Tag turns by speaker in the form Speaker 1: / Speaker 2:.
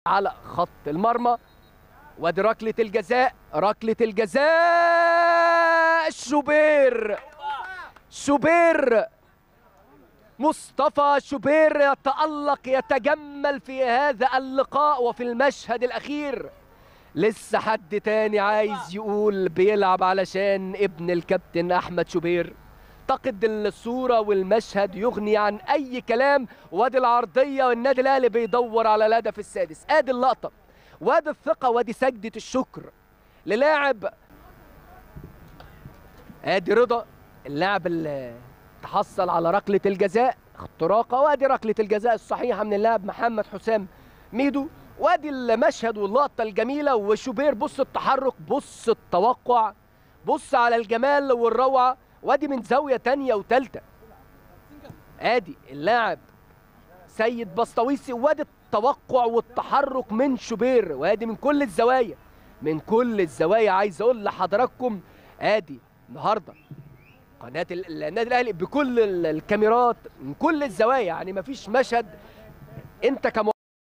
Speaker 1: على خط المرمى وادي ركله الجزاء ركله الجزاء شوبير شوبير مصطفى شوبير يتألق يتجمل في هذا اللقاء وفي المشهد الأخير لسه حد تاني عايز يقول بيلعب علشان ابن الكابتن أحمد شوبير اعتقد الصورة والمشهد يغني عن أي كلام وادي العرضية والنادي الأهلي بيدور على الهدف السادس ادي اللقطة وادي الثقة وادي سجدة الشكر للاعب ادي رضا اللاعب اللي تحصل على ركلة الجزاء اختراقة وادي ركلة الجزاء الصحيحة من اللاعب محمد حسام ميدو وادي المشهد واللقطة الجميلة وشوبير بص التحرك بص التوقع بص على الجمال والروعة وادي من زاوية تانية وتالتة ادي اللاعب سيد بسطويسي وادي التوقع والتحرك من شوبير وادي من كل الزوايا من كل الزوايا عايز اقول لحضراتكم ادي النهارده قناه ال- النادي الاهلي بكل ال- الكاميرات من كل الزوايا يعني مفيش مشهد انت كم